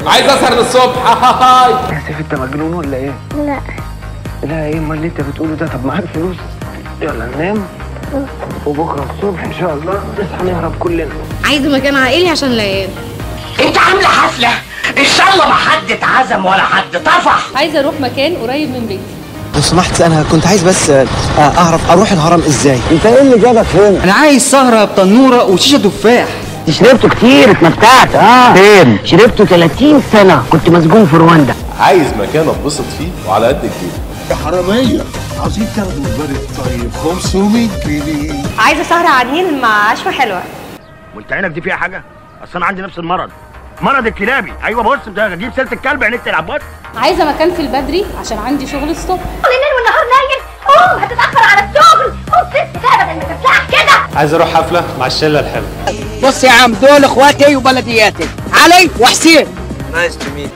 عايز اسهر للصبح هاي يا سيف انت مجنون ولا ايه؟ لا لا ايه امال اللي انت بتقوله ده طب معاك فلوس يلا ننام وبكره الصبح ان شاء الله نصحى نهرب كلنا عايزه مكان عائلي عشان ليالي انت عامله حفله ان شاء الله ما حد اتعزم ولا حد طفح عايزه اروح مكان قريب من بيتي لو سمحت انا كنت عايز بس آه، اعرف اروح الهرم ازاي انت ايه اللي جابك هنا؟ انا عايز سهره بتنوره وشيشه تفاح شربته كتير اتمتعت اه فين شربته 30 سنه كنت مسجون في رواندا عايز مكان اتبسط فيه وعلى قد الجيب يا حرامية عاوزين تاخدوا البرد طيب 500 جنيه عايزه سهره على النيل مع عشوه حلوه وانت عينك دي فيها حاجه اصل انا عندي نفس المرض مرض الكلابي ايوه بص ده جيب سيره الكلب عينيك تلعب بص عايزه مكان في البدري عشان عندي شغل الصبح الليل والنهار نايم قوم هتتاخر على الشغل قوم ست ابدا ما تطلعش كده عايز اروح حفله مع الشله الحلوه بص يا عم دول اخواتي وبلدياتي علي وحسين نايس تو ميت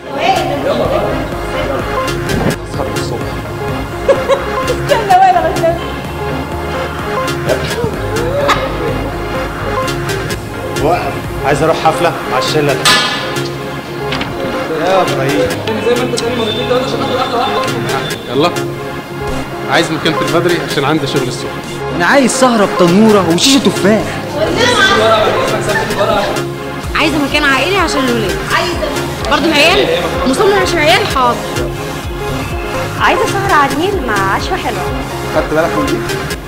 اسهر للصبح عايز اروح حفله مع الشله الحلوه يا ابراهيم زي ما انت تاني مرتين ثلاثه عشان ناخد واحده يلا عايز مكان في البدري عشان عندي شغل الصبح انا عايز سهره بتنوره وشيشه تفاح عايزه مكان عائلي عشان الولاد عايزه برضه العيال مصمم عشان العيال حاضر عايزه سهره على النيل مع عشوه حلوه خدت بالك من دي